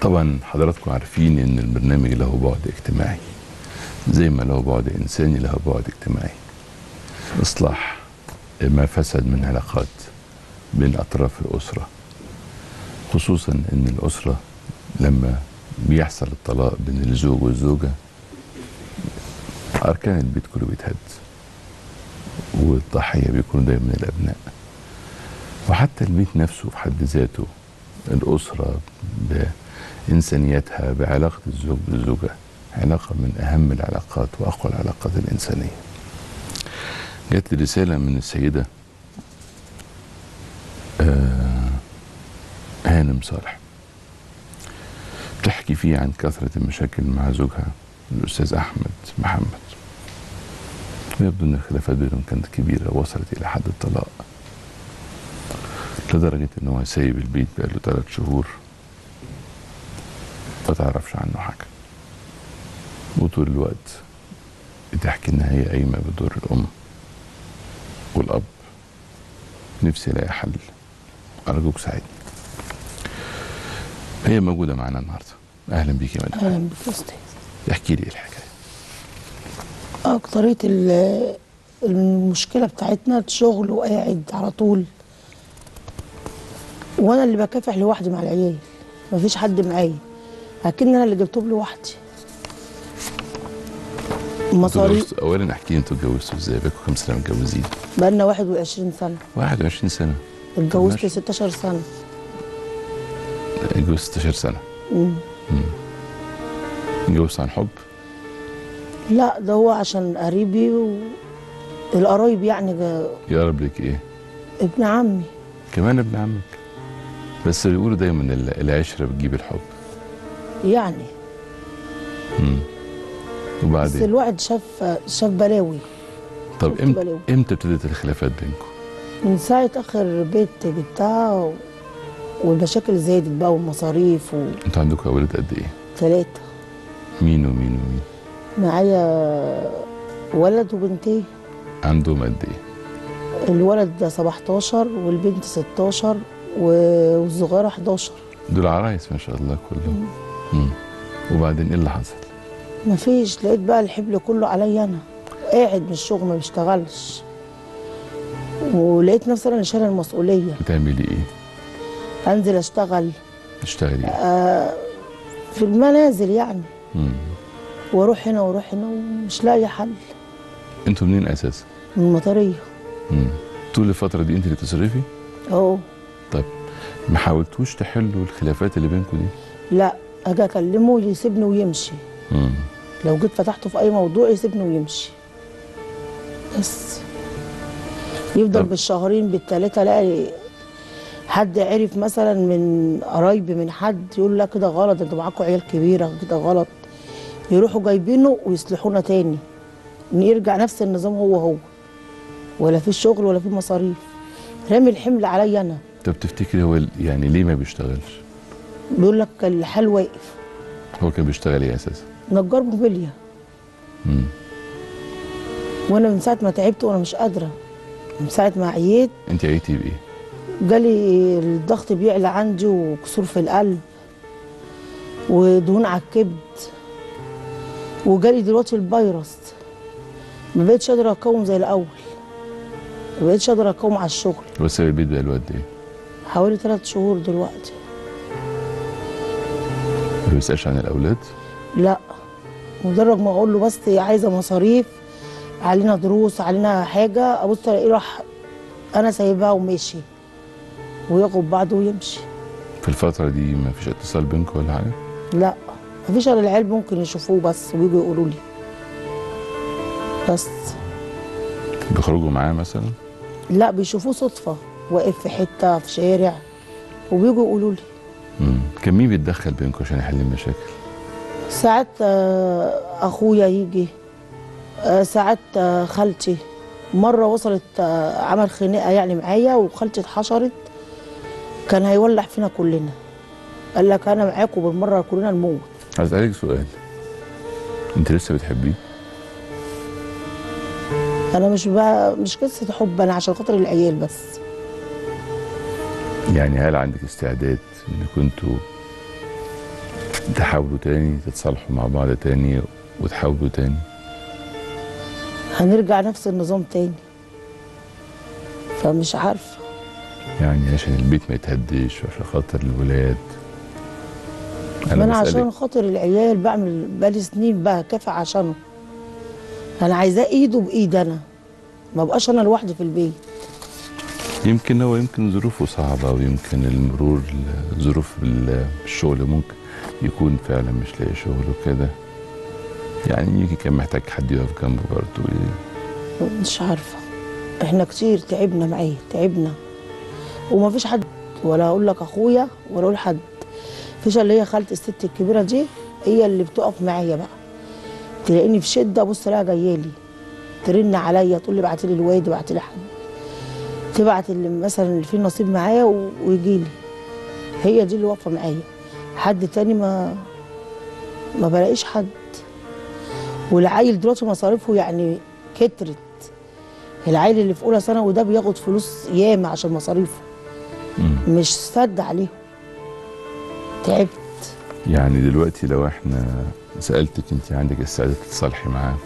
طبعا حضراتكم عارفين ان البرنامج له بعد اجتماعي زي ما له بعد انساني له بعد اجتماعي اصلاح ما فسد من علاقات بين اطراف الاسره خصوصا ان الاسره لما بيحصل الطلاق بين الزوج والزوجه اركان البيت كله بيتهد والضحيه بيكونوا دايما الابناء وحتى البيت نفسه في حد ذاته الاسره بانسانيتها بعلاقه الزوج بالزوجه علاقه من اهم العلاقات واقوى العلاقات الانسانيه جات لي رساله من السيده آه هانم صالح بتحكي فيه عن كثره المشاكل مع زوجها الاستاذ احمد محمد ويبدو ان الخلافات بينهم كانت كبيره وصلت الى حد الطلاق لدرجه ان هو سايب البيت بقاله ثلاث شهور ما تعرفش عنه حاجه وطول الوقت بتحكي انها هي قايمه بدور الام والاب نفسي الاقي حل ارجوك ساعدني هي موجوده معانا النهارده اهلا بيك يا مدام اهلا بك يا استاذ احكي لي إيه الحكايه اكترية ال- المشكلة بتاعتنا الشغل وقاعد على طول وانا اللي بكافح لوحدي مع العيال مفيش حد معايا اكن انا اللي جبتهم لوحدي انتوا مصاريف اتجوزتوا- اولا احكي لي انتوا اتجوزتوا ازاي بقالكم كام سنه متجوزين بقالنا 21 سنة 21 سنه اتجوزت ماشي. 16 سنة اتجوزت 16 سنه مم. اتجوزت عن حب لا ده هو عشان قريبي و... القرايب يعني جا- يقرب لك ايه ابن عمي كمان ابن عمك بس بيقولوا دايما ال- العشره بتجيب الحب يعني مم. بس وبعدين الواحد شاف شاف بلاوي طب شفت امتى بلاوي. امتى ابتدت الخلافات بينكم من ساعة آخر بيت جبتها و... والمشاكل زادت بقى والمصاريف انتوا عندكم اولاد قد ايه وثلاثة مين ومين ومين معايا ولد وبنتين عندهم قد ايه الولد ده 17 والبنت 16 و- والصغيرة 11 دول عرايس ما شاء الله كلهم مم. وبعدين ايه اللي حصل مفيش لقيت بقى الحبل كله عليا أنا قاعد من الشغل ما بشتغلش ولقيت نفسي أنا اللي شايلة المسؤولية بتعملي ايه أنزل أشتغل تشتغلي ايه آه في المنازل يعني مم. واروح هنا واروح هنا ومش لاقي حل انتوا منين اساسا من المطريه مم. طول الفتره دي انت اللي بتصرفي اهو طيب ما حاولتوش تحلوا الخلافات اللي بينكم دي لا اجي اكلمه يسيبني ويمشي مم. لو جيت فتحته في اي موضوع يسيبني ويمشي بس يفضل طب- بالشهرين بالثلاثه الاقي حد عرف مثلا من قرايبي من حد يقول لا كده غلط انتوا معاكم عيال كبيره كده غلط يروحوا جايبينه ويصلحونا تاني يرجع نفس النظام هو هو ولا في شغل ولا في مصاريف رامي الحمل عليا انا طب تفتكري هو ال- يعني ليه ما بيشتغلش بيقول لك الحال واقف هو كان بيشتغل ايه اساسا نجار موبيليا مم. وانا من ساعه ما تعبت وانا مش قادره من ساعه ما عييت انت عيتي بايه جالي الضغط بيعلى عندي وكسور في القلب ودهون على الكبد وجالي دلوقتي الفيروس ما بقتش قادره اقاوم زي الاول ما بقتش قادره اقاوم على الشغل هو ساب البيت بقاله قد ايه حوالي ثلاث شهور دلوقتي ما بيسالش عن الاولاد لا مجرد ما اقول له بس عايزه مصاريف علينا دروس علينا حاجه ابص الاقيه راح انا سايبها وماشي وياخد بعضه ويمشي في الفتره دي ما فيش اتصال بينكم ولا حاجه لا مفيش الا العيال ممكن يشوفوه بس ويجوا يقولوا لي بس بيخرجوا معاه مثلا لا بيشوفوه صدفه واقف في حته في شارع وبيجوا يقولوا لي مم. كان مين بيتدخل بينكم عشان يحل المشاكل ساعات آه، اخويا يجي آه، ساعات آه، خالتي مره وصلت آه، عمل خناقه يعني معايا وخالتي اتحشرت كان هيولع فينا كلنا قال لك انا معاكم بالمره كلنا نموت عايز اسالك سؤال انت لسه بتحبيه انا مش بقى مش قصه حب انا عشان خاطر العيال بس يعني هل عندك استعداد ان كنتوا تحاولوا تاني تتصالحوا مع بعض تاني وتحاولوا تاني هنرجع نفس النظام تاني فمش عارفه يعني عشان البيت ما يتهدش وعشان خاطر الولاد ما انا بسألك، عشان خاطر العيال بعمل بقالي سنين بقى كافح عشانه انا عايزاه ايده بايد انا ما بقاش انا لوحدي في البيت يمكن هو يمكن ظروفه صعبة ويمكن المرور ظروف ال- الشغل ممكن يكون فعلا مش لاقي شغل وكده يعني يمكن كان محتاج حد يقف جنبه برضه وي- مش عارفه احنا كتير تعبنا معاه تعبنا وما فيش حد ولا اقول لك اخويا ولا اقول حد فيش اللي هي خالتي الست الكبيره دي هي اللي بتقف معايا بقى تلاقيني في شده بص لها جايالي ترن عليا تقول لي ابعتي لي الواد ابعتي لي حد تبعت اللي مثلا اللي فيه نصيب معايا و- ويجي لي هي دي اللي واقفه معايا حد تاني ما ما بلاقيش حد والعيل دلوقتي مصاريفه يعني كترت العيل اللي في اولى ثانوي ده بياخد فلوس ياما عشان مصاريفه مم. مش سد عليه تعبت يعني دلوقتي لو احنا سألتك انت عندك استعداد تتصالحي معاه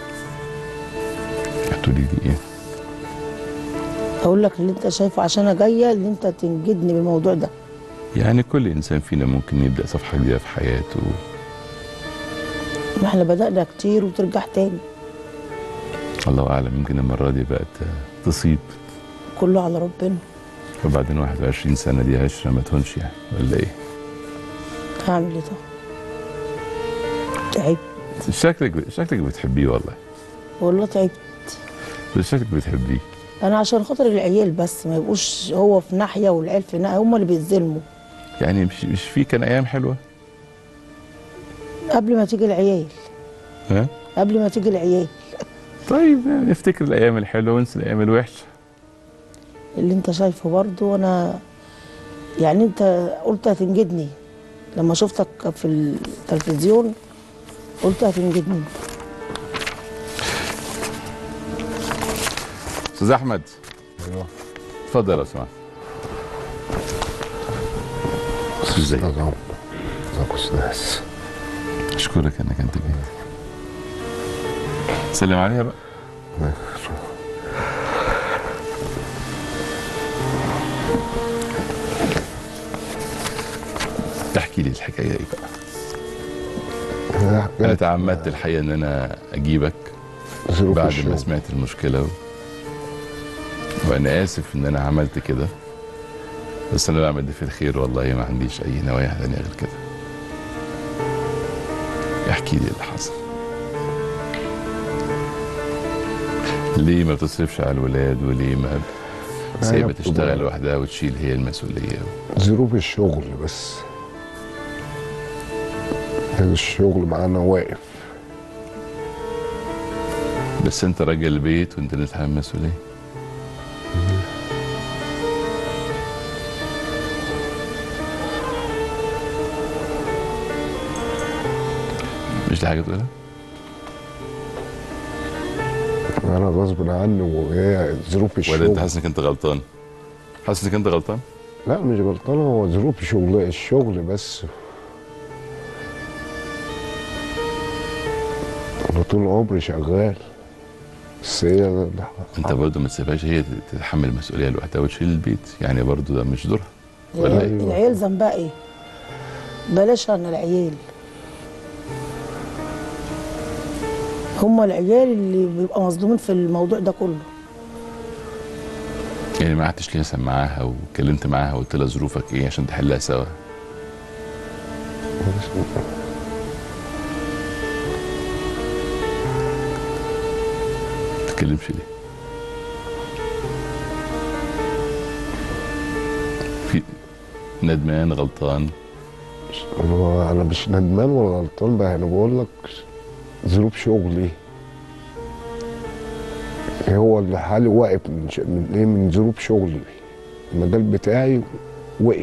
هتقولي لي ايه؟ اقول لك اللي انت شايفه عشان انا جايه اللي انت تنجدني بالموضوع ده يعني كل انسان فينا ممكن يبدأ صفحة جديدة في حياته ما احنا بدانا كتير وترجع تاني الله اعلم يمكن المرة دي بقت تصيب كله على ربنا وبعدين 21 سنة دي عشرة ما تهونش يعني ولا ايه؟ هعمل ايه ده تعبت شكلك شكلك بتحبيه والله والله تعبت بس شكلك بتحبيه انا عشان خاطر العيال بس ما يبقوش هو في ناحيه والعيال في ناحيه هم اللي بيتظلموا يعني مش مش في كان ايام حلوه قبل ما تيجي العيال ها قبل ما تيجي العيال طيب يعني نفتكر الايام الحلوه وننسى الايام الوحشه اللي انت شايفه برضو انا يعني انت قلت هتنجدني لما شفتك في التلفزيون قلت هتنجدني استاذ احمد ايوه اتفضل لو سمحت ازيك ازيك ازيك يا استاذ اشكرك انك انت جيت سلم عليها بقى تحكي لي الحكايه ايه بقى انا تعمدت الحقيقه ان انا اجيبك ظروف بعد ما الشغل سمعت المشكله و... وانا اسف ان انا عملت كده بس انا بعمل ده في الخير والله ما عنديش اي نوايا تانية غير كده احكي لي اللي حصل ليه ما بتصرفش على الولاد وليه ما سايبه بتبقى- تشتغل لوحدها وتشيل هي المسؤوليه ظروف الشغل بس الشغل معانا واقف بس انت راجل البيت وانت اللي تتحمل المسؤوليه مش دي حاجه تقولها؟ انا غصب عني وهي ظروف ولا انت الشغل حاسس انك انت غلطان؟ حاسس انك انت غلطان؟ لا مش غلطان هو ظروف شغل الشغل بس انا طول عمري شغال بس هي اللي- انت برضه ما تسيبهاش هي تتحمل المسؤوليه لوحدها وتشيل البيت يعني برضه ده مش دورها ولا العيال- إيه؟ العيال ذنبها ايه بلاش انا العيال هم العيال اللي بيبقى مظلومين في الموضوع ده كله يعني ما قعدتش ليه سمعاها واتكلمت معاها وقلت لها ظروفك ايه عشان تحلها سوا ما تتكلمش ليه؟ في ندمان غلطان انا انا مش ندمان ولا غلطان بقى انا بقول لك ظروف شغلي هو اللي حالي واقف من, ش... من ايه من ظروف شغلي المجال بتاعي وقف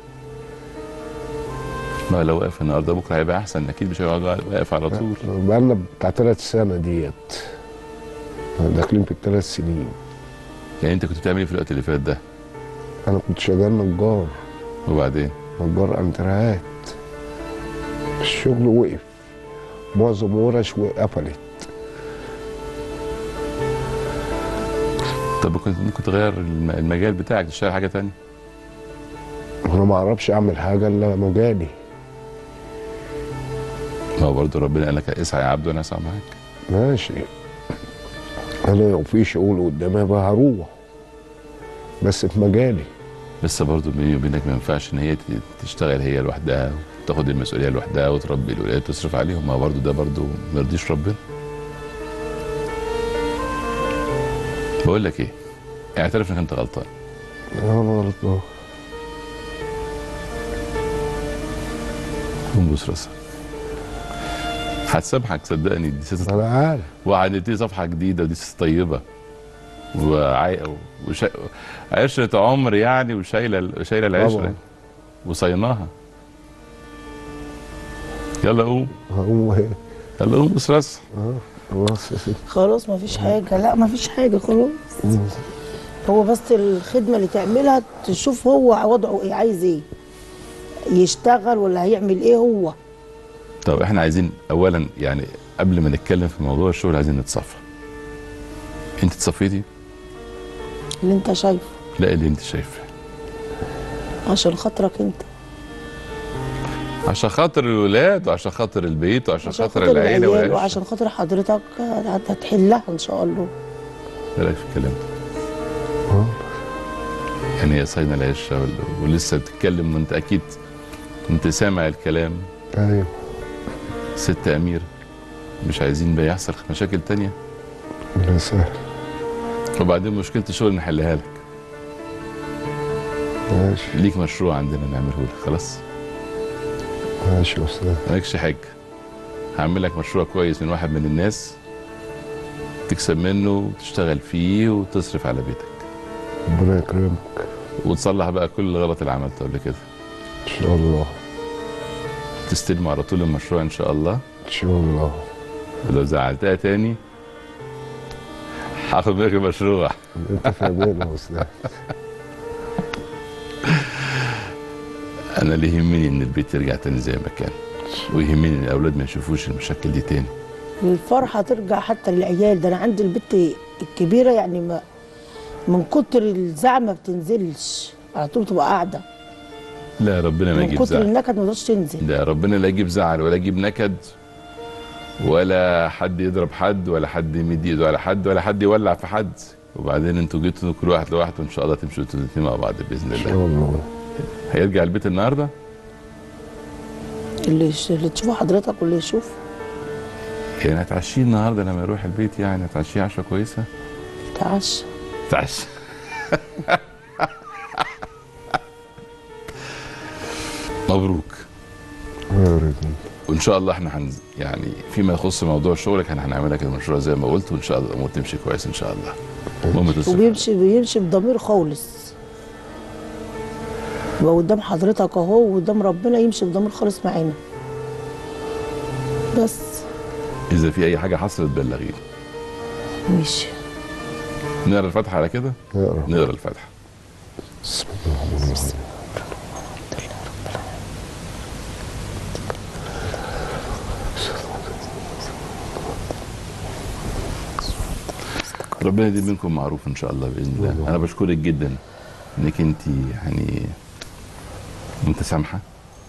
ما لو واقف النهارده بكره هيبقى احسن اكيد مش هيقعد واقف على طول بقالنا بتاع ثلاث سنة ديت داخلين في الثلاث سنين يعني انت كنت بتعمل ايه في الوقت اللي فات ده انا كنت شغال نجار وبعدين نجار انترهات الشغل وقف معظم ورش قفلت طب كنت ممكن تغير الم- المجال بتاعك تشتغل حاجه تانية انا ما اعرفش اعمل حاجه الا مجالي ما هو برضه ربنا قال لك اسعى يا عبد وانا اسعى معاك ماشي انا لو في شغل قدامي بقى هروح بس في مجالي بس برضه بيني وبينك ما ينفعش ان هي ت- تشتغل هي لوحدها وتاخد المسؤوليه لوحدها وتربي الولاد وتصرف عليهم ما هو برضه ده برضه ما يرضيش ربنا بقول لك ايه اعترف انك انت غلطان انا غلطان قوم بص راسك هتسامحك صدقني دي ست انا عارف وهنبتدي صفحه جديده ودي ست طيبه وعي... وش... عشره عمر يعني وشايله شايله العشره طبعا. وصيناها يلا قوم هقوم ايه يلا قوم بص راسك اه خلاص يا ستي خلاص ما فيش حاجه لا ما فيش حاجه خلاص هو بس الخدمه اللي تعملها تشوف هو وضعه ايه عايز ايه يشتغل ولا هيعمل ايه هو طب احنا عايزين اولا يعني قبل ما نتكلم في موضوع الشغل عايزين نتصفى انت تصفيتي اللي انت شايفه لا اللي انت شايفه عشان خاطرك انت عشان خاطر الولاد وعشان خاطر البيت وعشان عشان خاطر خاطر العيله العيال والعيش وعشان خاطر حضرتك هت- هتحلها ان شاء الله ايه رايك في الكلام ده؟ يعني هي صاينه العشه وال- ولسه بتتكلم وانت اكيد انت سامع الكلام ايوه ست امير مش عايزين بقى يحصل مشاكل تانية لا سهل وبعدين مشكله الشغل نحلها لك ماشي ليك مشروع عندنا نعمله لك خلاص ماشي يا استاذ مالكش حاجه هعمل لك مشروع كويس من واحد من الناس تكسب منه وتشتغل فيه وتصرف على بيتك ربنا يكرمك وتصلح بقى كل الغلط اللي عملته قبل كده ان شاء الله تستلموا على طول المشروع ان شاء الله ان شاء الله ولو زعلتها تاني هاخد منك المشروع انت فاهمين يا استاذ انا اللي يهمني ان البيت يرجع تاني زي ما كان ويهمني ان الاولاد ما يشوفوش المشاكل دي تاني الفرحه ترجع حتى للعيال ده انا عندي البت الكبيره يعني ما من كتر الزعل ما بتنزلش على طول تبقى قاعده لا ربنا ما من يجيب كتر زعل النكد ما تقدرش تنزل لا ربنا لا يجيب زعل ولا يجيب نكد ولا حد يضرب حد ولا حد يمد ايده على حد ولا حد يولع في حد وبعدين انتوا جيتوا كل واحد لوحده وان شاء الله تمشوا انتوا الاثنين مع بعض باذن ان شاء الله الله هيرجع البيت النهارده اللي يش- اللي تشوفه حضرتك واللي يشوف يعني هتعشيه النهارده لما يروح البيت يعني هتعشيه عشوه كويسه تعشى تعشى مبروك يا ريت وان شاء الله احنا هنز... يعني فيما يخص موضوع شغلك احنا هنعمل لك المشروع زي ما قلت وان شاء الله الامور تمشي كويس ان شاء الله المهم تصرف وبيمشي بيمشي بضمير خالص يبقى قدام حضرتك اهو وقدام ربنا يمشي بضمير خالص معانا بس اذا في اي حاجه حصلت بلغيني ماشي نقرا الفاتحه على كده اقرا نقرا الفاتحه بسم الله الرحمن الرحيم ربنا يديم منكم معروف ان شاء الله باذن الله انا بشكرك جدا انك انت يعني متسامحه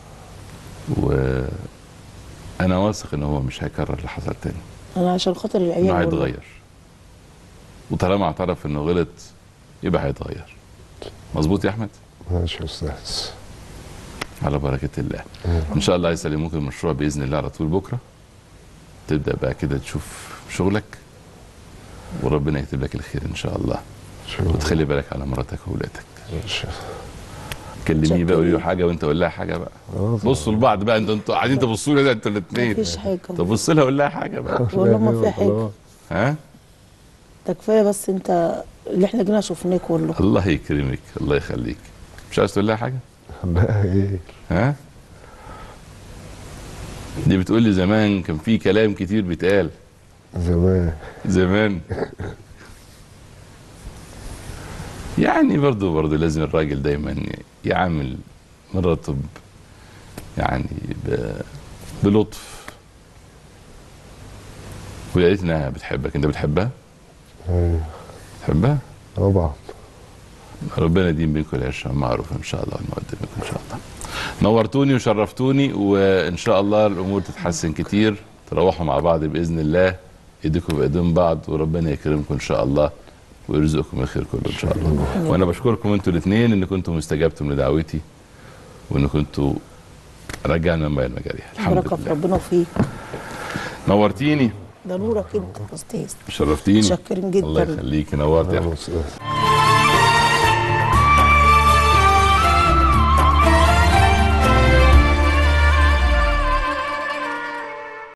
وانا واثق ان هو مش هيكرر اللي حصل تاني انا عشان خاطر العيال انه والله. هيتغير وطالما اعترف انه غلط يبقى هيتغير مظبوط يا احمد ماشي يا استاذ على بركه الله ان شاء الله هيسلموك المشروع باذن الله على طول بكره تبدا بقى كده تشوف شغلك وربنا يكتب لك الخير ان شاء الله ان شاء الله وتخلي بالك على مراتك واولادك ماشي. كلميه بقى قولي له شكراً. حاجه وانت قول لها حاجه بقى آه، بصوا لبعض بقى انتوا انتوا قاعدين تبصوا لي ده انتوا الاثنين مفيش حاجه طب بص لها قول لها حاجه بقى والله ما في حاجه خلاص. ها ده كفايه بس انت اللي احنا جينا شفناك والله الله يكرمك الله يخليك مش عايز تقول لها حاجه لا ايه ها دي بتقول لي زمان كان في كلام كتير بيتقال زمان زمان يعني برضو برضو لازم الراجل دايما يعامل مراته ب- يعني ب- بلطف ويا ريت انها بتحبك انت بتحبها أيوة. بتحبها طبعا ربنا يديم بينكم العشره معروف ان شاء الله والمودة بينكم ان شاء الله نورتوني وشرفتوني وان شاء الله الامور تتحسن كتير تروحوا مع بعض باذن الله ايديكم بايدين بعض وربنا يكرمكم ان شاء الله ويرزقكم الخير كله ان شاء الله وانا بشكركم انتوا الاثنين ان كنتم استجبتم لدعوتي وان كنتوا رجعنا الميه المجاريح الحمد بركه في لله ربنا وفيك نورتيني ده نورك انت يا استاذ شرفتيني متشكرين جدا الله يخليك نورت يا أحمد. خلاص.